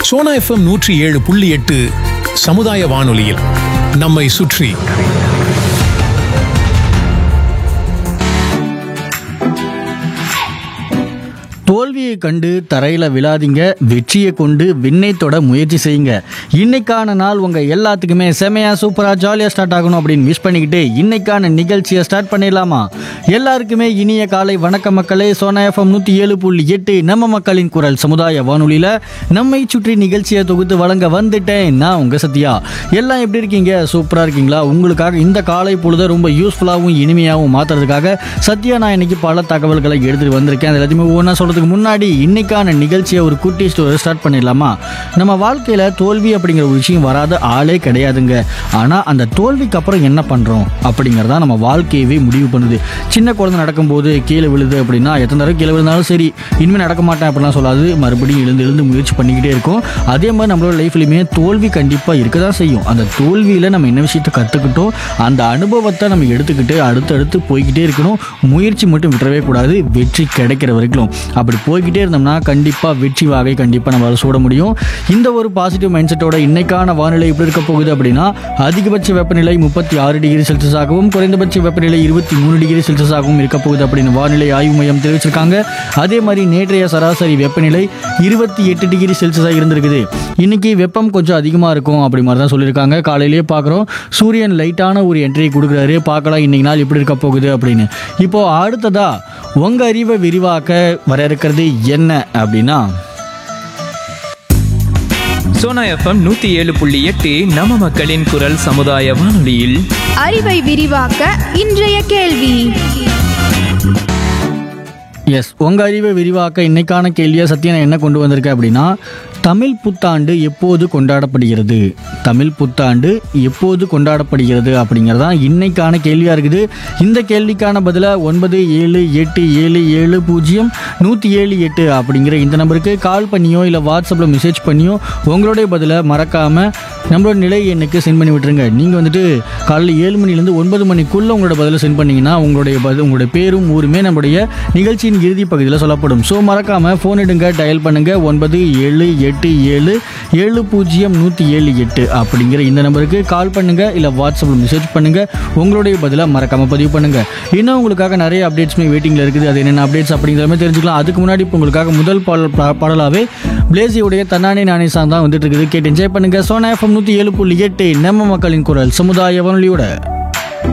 Sona FM நூற்றி ஏழு புள்ளி எட்டு சமுதாய வானொலியில் நம்மை சுற்றி தோல்வியை கண்டு தரையில் விழாதீங்க வெற்றியை கொண்டு விண்ணை தொட முயற்சி செய்யுங்க இன்னைக்கான நாள் உங்கள் எல்லாத்துக்குமே செமையாக சூப்பராக ஜாலியாக ஸ்டார்ட் ஆகணும் அப்படின்னு விஷ் பண்ணிக்கிட்டு இன்னைக்கான நிகழ்ச்சியை ஸ்டார்ட் பண்ணிடலாமா எல்லாருக்குமே இனிய காலை வணக்க மக்களே சோனா எஃப்எம் நூற்றி ஏழு புள்ளி எட்டு நம்ம மக்களின் குரல் சமுதாய வானொலியில் நம்மை சுற்றி நிகழ்ச்சியை தொகுத்து வழங்க வந்துட்டேன் நான் உங்கள் சத்யா எல்லாம் எப்படி இருக்கீங்க சூப்பராக இருக்கீங்களா உங்களுக்காக இந்த காலை பொழுதை ரொம்ப யூஸ்ஃபுல்லாகவும் இனிமையாகவும் மாற்றுறதுக்காக சத்யா நான் இன்னைக்கு பல தகவல்களை எடுத்துகிட்டு வந்திருக்கேன் அது எல்லாத்தையுமே ஒவ்வொன்றா சொல்கிறதுக்கு முன்னாடி இன்னைக்கான நிகழ்ச்சியை ஒரு குட்டி ஸ்டோரி ஸ்டார்ட் பண்ணிடலாமா நம்ம வாழ்க்கையில் தோல்வி அப்படிங்கிற ஒரு விஷயம் வராத ஆளே கிடையாதுங்க ஆனால் அந்த தோல்விக்கு அப்புறம் என்ன பண்ணுறோம் அப்படிங்கிறதா நம்ம வாழ்க்கையவே முடிவு பண்ணுது சின்ன குழந்தை நடக்கும்போது கீழே விழுது அப்படின்னா எத்தனை தடவை கீழே விழுந்தாலும் சரி இனிமேல் நடக்க மாட்டேன் அப்படிலாம் சொல்லாது மறுபடியும் எழுந்து எழுந்து முயற்சி பண்ணிக்கிட்டே இருக்கும் அதே மாதிரி நம்மளோட லைஃப்லையுமே தோல்வி கண்டிப்பாக இருக்க தான் செய்யும் அந்த தோல்வியில் நம்ம என்ன விஷயத்தை கற்றுக்கிட்டோம் அந்த அனுபவத்தை நம்ம எடுத்துக்கிட்டு அடுத்தடுத்து போய்கிட்டே இருக்கணும் முயற்சி மட்டும் விட்டுறவே கூடாது வெற்றி கிடைக்கிற வரைக்கும் அப்படி போய்கிட்டே இருந்தோம்னா கண்டிப்பாக வெற்றி வாகை கண்டிப்பாக நம்மளால சூட முடியும் இந்த ஒரு பாசிட்டிவ் மைண்ட் செட்டோட இன்னைக்கான வானிலை எப்படி இருக்க போகுது அப்படின்னா அதிகபட்ச வெப்பநிலை முப்பத்தி ஆறு டிகிரி செல்சியஸாகவும் குறைந்தபட்ச வெப்பநிலை இருபத்தி மூணு டிகிரி செல்சியஸாகவும் இருக்க போகுது அப்படின்னு வானிலை ஆய்வு மையம் தெரிவிச்சிருக்காங்க அதே மாதிரி நேற்றைய சராசரி வெப்பநிலை இருபத்தி எட்டு டிகிரி செல்சியஸாக இருந்திருக்குது இன்னைக்கு வெப்பம் கொஞ்சம் அதிகமாக இருக்கும் அப்படி மாதிரி தான் சொல்லியிருக்காங்க காலையிலேயே பார்க்குறோம் சூரியன் லைட்டான ஒரு என்ட்ரி கொடுக்குறாரு பார்க்கலாம் இன்னைக்கு நாள் எப்படி இருக்க போகுது அப்படின்னு இப்போ அடுத்ததா உங்க அறிவை விரிவாக்க வர இருக்கிறது என்ன அப்படின்னா சோனா எஃப்எம் நூத்தி ஏழு புள்ளி எட்டு நம்ம மக்களின் குரல் சமுதாய வானொலியில் அறிவை விரிவாக்க இன்றைய கேள்வி எஸ் உங்க அறிவை விரிவாக்க இன்னைக்கான கேள்வியை சத்யன் என்ன கொண்டு வந்திருக்க அப்படின்னா தமிழ் புத்தாண்டு எப்போது கொண்டாடப்படுகிறது தமிழ் புத்தாண்டு எப்போது கொண்டாடப்படுகிறது அப்படிங்கிறதா இன்னைக்கான கேள்வியாக இருக்குது இந்த கேள்விக்கான பதிலை ஒன்பது ஏழு எட்டு ஏழு ஏழு பூஜ்ஜியம் நூற்றி ஏழு எட்டு அப்படிங்கிற இந்த நம்பருக்கு கால் பண்ணியோ இல்லை வாட்ஸ்அப்பில் மெசேஜ் பண்ணியோ உங்களுடைய பதிலை மறக்காமல் நம்மளோட நிலை எண்ணுக்கு சென்ட் பண்ணி விட்டுருங்க நீங்கள் வந்துட்டு காலையில் ஏழு மணிலேருந்து ஒன்பது மணிக்குள்ளே உங்களோட பதிலை சென்ட் பண்ணீங்கன்னா உங்களுடைய பதில் உங்களுடைய பேரும் ஊருமே நம்முடைய நிகழ்ச்சியின் இறுதி பகுதியில் சொல்லப்படும் ஸோ மறக்காமல் ஃபோன் எடுங்க டயல் பண்ணுங்கள் ஒன்பது ஏழு எட்டு ஏழு ஏழு பூஜ்ஜியம் நூற்றி ஏழு எட்டு அப்படிங்கிற இந்த நம்பருக்கு கால் பண்ணுங்கள் இல்லை வாட்ஸ்அப்பில் மெசேஜ் பண்ணுங்கள் உங்களுடைய பதிலை மறக்காமல் பதிவு பண்ணுங்கள் இன்னும் உங்களுக்காக நிறைய அப்டேட்ஸுமே வெயிட்டிங்கில் இருக்குது அது என்னென்ன அப்டேட்ஸ் அப்படிங்கிற மாதிரி தெரிஞ்சுக்கலாம் அதுக்கு முன்னாடி இப்போ உங்களுக்காக முதல் பாடல் பா- பாடலாவே பிளேசியுடைய தன்னானே நானே சாங் தான் வந்துட்டு இருக்குது கேட்டு என்ஜாய் பண்ணுங்கள் சோனா எஃப்எம் நூற்றி ஏழு புள்ளி எட்டு நம்ம மக்களின் குரல் சமுதாய வானொலியோட